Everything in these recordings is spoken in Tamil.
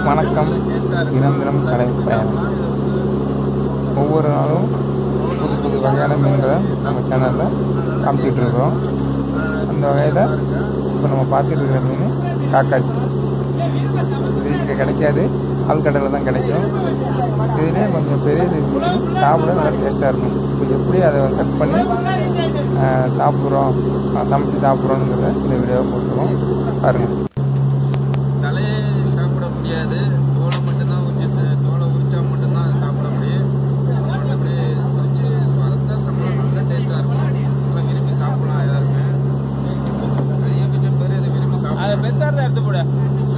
வணக்கம் தினம் தினம் கடை பயணம் ஒவ்வொரு நாளும் புது புது வகையான மீன்களை நம்ம சேனலில் காமிச்சிட்டு இருக்கிறோம் அந்த வகையில் இப்போ நம்ம பார்த்துட்டு இருக்கிற மீன் காக்காச்சி இது இங்கே கிடைக்காது ஆழ்கடலில் தான் கிடைக்கும் இதுலேயே கொஞ்சம் பெரிய size மீன் சாப்பிட நல்லா டேஸ்ட்டாக இருக்கும் இப்போ எப்படி அதை கட் பண்ணி ஆஹ், சாப்பிட்றோம் ஆஹ், சமைச்சு சாப்பிட்றோங்கிறத இந்த வீடியோவை போட்டுருவோம் பாருங்கள் தலையே சாப்பிட முடியாது தோலை மட்டும்தான் உரிச்சு ச- தோலை உரிச்சா மட்டும்தான் அதை சாப்பிட முடியும் மற்றபடி உரிச்சு வறுத்தா சம்பளம் நல்ல டேஸ்ட்டாக இருக்கும் நல்லா விரும்பி சாப்பிடலாம் எல்லாருமே அதிகபட்சம் பேர் இதை விரும்பி சாப்பிடலாம் அதை பெருசாக தான் எடுத்து போட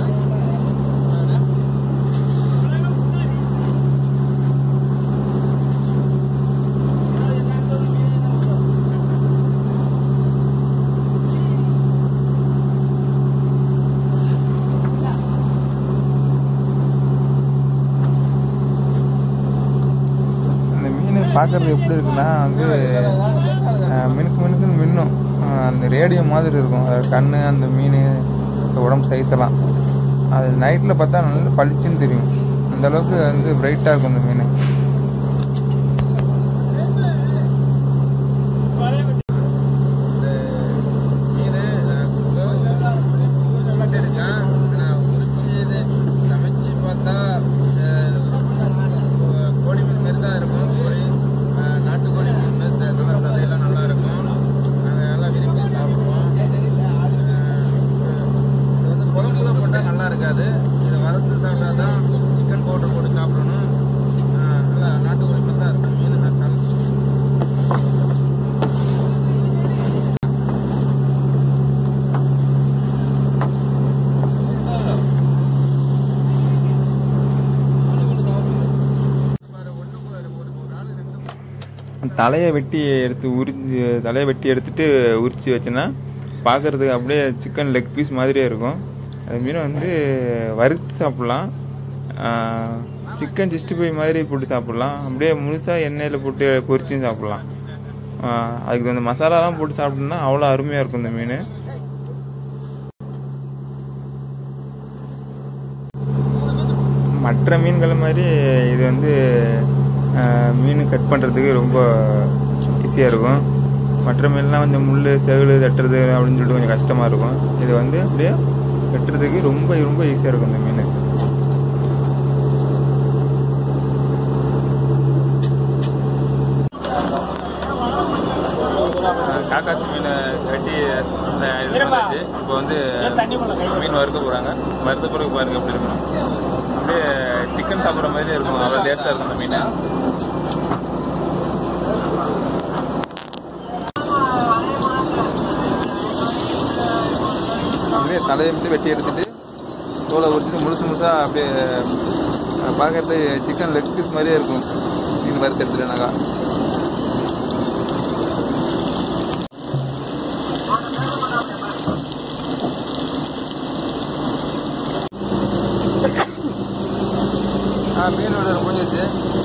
அந்த மீன் பார்க்கறது எப்படி இருக்குன்னா வந்து அஹ், மினுக்கு மினுக்குன்னு மின்னும் அஹ், அந்த ரேடியோ மாதிரி இருக்கும் அது கண்ணு அந்த மீன் அந்த உடம்பு சைஸ் எல்லாம் அது நைட்டில் பார்த்தா நல்லா பளிச்சுன்னு தெரியும் அந்த அளவுக்கு வந்து பிரைட்டாக இருக்கும் அந்த மீன் மீன் உரிச்சுட்டு இருக்கேன் ஆனால் உரிச்சு இது சமைச்சு பார்த்தா அஹ், கோழி மீன் மாரி தான் இருக்கும் கோழி அஹ், நாட்டுக்கோழி மீன் ச- நல்லா சதையெல்லாம் நல்லா இருக்கும் நாங்கள் நல்லா விரும்பி சாப்பிடுவோம் அஹ், இது வந்து குழம்புல போட்டால் நல்லா இருக்காது இது வறுத்து சாப்பிட்டா தான் சிக்கன் பவுடர் போட்டு சாப்பிடணும் அஹ், நல்லா நாட்டுக்கோழி மீன் தான் இருக்கும் மீன் நான் சாப்பிட்டு தலையை வெட்டி எடுத்து உரிச்சு தலையை வெட்டி எடுத்துட்டு உரிச்சு வச்சேன்னா பார்க்கறதுக்கு அப்படியே சிக்கன் லெக் பீஸ் மாதிரியே இருக்கும் அது மீன் வந்து வறுத்து சாப்பிட்லாம் சிக்கன் சிக்ஸ்டி ஃபைவ் மாதிரி போட்டு சாப்பிட்லாம் அப்படியே முழுசாக எண்ணெயில் போட்டு பொரிச்சும் சாப்பிட்லாம் ஆஹ் அதுக்கு அந்த மசாலாலாம் போட்டு சாப்பிட்டோம்னா அவ்வளோ அருமையாக இருக்கும் இந்த மீன் மற்ற மீன்கள் மாதிரி இது வந்து ஆஹ், மீன் கட் பண்ணுறதுக்கு ரொம்ப ஈஸியாக இருக்கும் மற்ற மீன்லாம் கொஞ்சம் முள் செகுடு தட்டுறது அப்படின்னு சொல்லிட்டு கொஞ்சம் கஷ்டமாக இருக்கும் இது வந்து அப்படியே வெட்டுறதுக்கு ரொம்ப ரொம்ப ஈஸியாக இருக்கும் இந்த மீன் காக்காசி மீனை கட்டி அந்த இது வந்தாச்சு இப்போ வந்து மீன் வறுக்க போகிறாங்க வறுத்த பிறகு பாருங்க எப்படி இருக்கணும் அப்படியே சிக்கன் சாப்பிட்ற மாதிரி இருக்கும் அவ்வளோ டேஸ்ட்டாக இருக்கும் அந்த மீன் அப்படியே தலையை மட்டும் வெட்டி எடுத்துட்டு தோலை உரிச்சிட்டு முழுசு முழுசாக அப்படியே பார்க்கறது சிக்கன் லெக் பீஸ் மாதிரியே இருக்கும் மீன் வறுத்து எடுத்துட்டேனாக்கா ஆ மீனோட முடிஞ்சிச்சு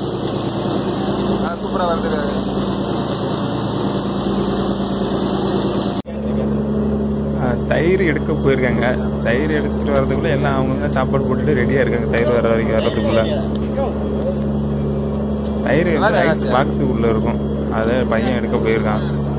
ஆ சூப்பராக வந்துருக்காரு தயிர் எடுக்க போயிருக்காங்க தயிர் எடுத்துட்டு வர்றதுக்குள்ள எல்லாம் அவங்கவுங்க சாப்பாடு போட்டுட்டு ரெடியா இருக்காங்க தயிர் வர வரைக்கும் வர்றதுக்குள்ள தயிர் பாக்ஸ் உள்ள இருக்கும் அதை பையன் எடுக்க போயிருக்கான்